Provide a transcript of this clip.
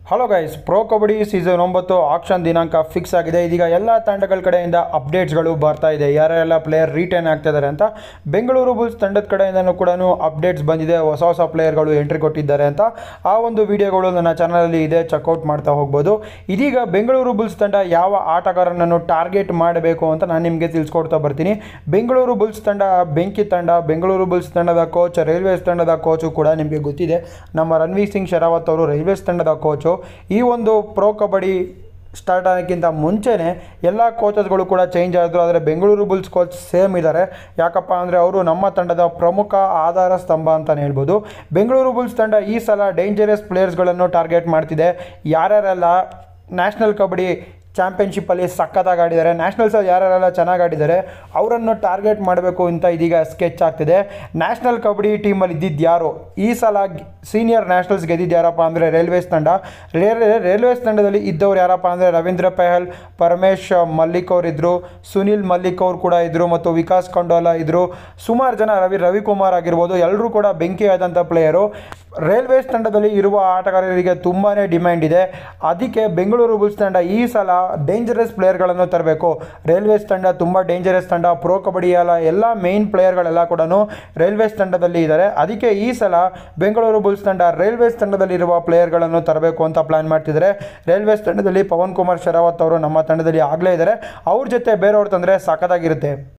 hello guys pro kabaddi season ಒಂಬತ್ತು auction ದಿನಾಂಕ fix ಆಗಿದೆ ಇದೀಗ ಎಲ್ಲ ತಂಡಗಳ ಕಡೆಯಿಂದ ಅಪ್ಡೇಟ್ಸ್ಗಳು ಬರ್ತಾ ಇದೆ ಯಾರೆಲ್ಲ ಪ್ಲೇಯರ್ ರಿಟರ್ನ್ ಆಗ್ತಾ ಇದ್ದಾರೆ ಅಂತ ಬೆಂಗಳೂರು ಬುಲ್ಸ್ ತಂಡದ ಕಡೆಯಿಂದನೂ ಕೂಡ ಅಪ್ಡೇಟ್ಸ್ ಬಂದಿದೆ ಹೊಸ ಹೊಸ ಪ್ಲೇಯರ್ಗಳು ಎಂಟ್ರಿ ಕೊಟ್ಟಿದ್ದಾರೆ ಅಂತ ಆ ಒಂದು ವಿಡಿಯೋಗಳು ನನ್ನ ಚಾನಲಲ್ಲಿ ಇದೆ ಚೆಕ್ಔಟ್ ಮಾಡ್ತಾ ಹೋಗ್ಬೋದು ಇದೀಗ ಬೆಂಗಳೂರು ಬುಲ್ಸ್ ತಂಡ ಯಾವ ಆಟಗಾರನನ್ನು ಟಾರ್ಗೆಟ್ ಮಾಡಬೇಕು ಅಂತ ನಾನು ನಿಮಗೆ ತಿಳಿಸ್ಕೊಡ್ತಾ ಬರ್ತೀನಿ ಬೆಂಗಳೂರು ಬುಲ್ಸ್ ತಂಡ ಬೆಂಕಿ ತಂಡ ಬೆಂಗಳೂರು ಬುಲ್ಸ್ ತಂಡದ ಕೋಚ್ ರೈಲ್ವೇಸ್ ತಂಡದ ಕೋಚು ಕೂಡ ನಿಮಗೆ ಗೊತ್ತಿದೆ ನಮ್ಮ ರಣವೀರ್ ಸಿಂಗ್ ಶರಾವತ್ ಅವರು ರೈಲ್ವೇಸ್ ತಂಡದ ಕೋಚು ಈ ಒಂದು ಪ್ರೋ ಕಬಡ್ಡಿ ಸ್ಟಾರ್ಟ್ ಆಗೋಕ್ಕಿಂತ ಮುಂಚೆನೇ ಎಲ್ಲ ಕೋಚಸ್ಗಳು ಕೂಡ ಚೇಂಜ್ ಆದರು ಆದರೆ ಬೆಂಗಳೂರು ಬುಲ್ಸ್ ಕೋಚ್ ಸೇಮ್ ಇದ್ದಾರೆ ಯಾಕಪ್ಪ ಅಂದರೆ ಅವರು ನಮ್ಮ ತಂಡದ ಪ್ರಮುಖ ಆಧಾರ ಸ್ತಂಭ ಅಂತಲೇ ಹೇಳ್ಬೋದು ಬೆಂಗಳೂರು ಬುಲ್ಸ್ ತಂಡ ಈ ಸಲ ಡೇಂಜರಸ್ ಪ್ಲೇಯರ್ಸ್ಗಳನ್ನು ಟಾರ್ಗೆಟ್ ಮಾಡ್ತಿದೆ ಯಾರ್ಯಾರೆಲ್ಲ ನ್ಯಾಷನಲ್ ಕಬಡ್ಡಿ ಚಾಂಪಿಯನ್ಶಿಪ್ಪಲ್ಲಿ ಸಖತ್ತಾಗಿ ಆಡಿದ್ದಾರೆ ನ್ಯಾಷನಲ್ಸಲ್ಲಿ ಯಾರ್ಯಾರೆಲ್ಲ ಚೆನ್ನಾಗಿ ಆಡಿದ್ದಾರೆ ಅವರನ್ನು ಟಾರ್ಗೆಟ್ ಮಾಡಬೇಕು ಅಂತ ಇದೀಗ ಸ್ಕೆಚ್ ಆಗ್ತಿದೆ ನ್ಯಾಷನಲ್ ಕಬಡ್ಡಿ ಟೀಮಲ್ಲಿ ಇದ್ದಿದ್ದು ಯಾರು ಈ ಸಲ ಸೀನಿಯರ್ ನ್ಯಾಷನಲ್ಸ್ ಗೆದ್ದಿದ್ದು ಯಾರಪ್ಪ ಅಂದರೆ ರೈಲ್ವೇಸ್ ತಂಡ ರೇ- ರೈಲ್ವೇಸ್ ತಂಡದಲ್ಲಿ ಇದ್ದವ್ರು ಯಾರಪ್ಪ ಅಂದರೆ ರವೀಂದ್ರ ಪೆಹಲ್ ಪರಮೇಶ್ ಮಲ್ಲಿಕ್ ಅವ್ರು ಇದ್ದರು ಸುನಿಲ್ ಮಲ್ಲಿಕ್ ಅವ್ರು ಕೂಡ ಇದ್ದರು ಮತ್ತು ವಿಕಾಸ್ ಕೊಂಡೋಲ ಇದ್ದರು ಸುಮಾರು ಜನ ರವಿ ರವಿಕುಮಾರ್ ಆಗಿರ್ಬೋದು ಎಲ್ಲರೂ ಕೂಡ ಬೆಂಕಿ ಆದಂಥ ಪ್ಲೇಯರು ರೈಲ್ವೇಸ್ ತಂಡದಲ್ಲಿ ಇರುವ ಆಟಗಾರರಿಗೆ ತುಂಬಾ ಡಿಮ್ಯಾಂಡ್ ಇದೆ ಅದಕ್ಕೆ ಬೆಂಗಳೂರು ಬುಲ್ಸ್ ತಂಡ ಈ ಸಲ ಡೇಂಜರಸ್ ಪ್ಲೇಯರ್ಗಳನ್ನು ತರಬೇಕು ರೈಲ್ವೇಸ್ ತಂಡ ತುಂಬ ಡೇಂಜರಸ್ ತಂಡ ಪ್ರೋ ಕಬಡ್ಡಿ ಎಲ್ಲ ಎಲ್ಲ ಮೇನ್ ಪ್ಲೇಯರ್ಗಳೆಲ್ಲ ಕೂಡ ರೈಲ್ವೇಸ್ ತಂಡದಲ್ಲಿ ಇದ್ದಾರೆ ಅದಕ್ಕೆ ಈ ಸಲ ಬೆಂಗಳೂರು ಬುಲ್ಸ್ ತಂಡ ರೈಲ್ವೇಸ್ ತಂಡದಲ್ಲಿರುವ ಪ್ಲೇಯರ್ಗಳನ್ನು ತರಬೇಕು ಅಂತ ಪ್ಲಾನ್ ಮಾಡ್ತಿದ್ದಾರೆ ರೈಲ್ವೇಸ್ ತಂಡದಲ್ಲಿ ಪವನ್ ಕುಮಾರ್ ಶರಾವತ್ ಅವರು ನಮ್ಮ ತಂಡದಲ್ಲಿ ಆಗಲೇ ಇದ್ದಾರೆ ಅವ್ರ ಜೊತೆ ಬೇರೆಯವ್ರು ತಂದರೆ ಸಖತ್ತಾಗಿರುತ್ತೆ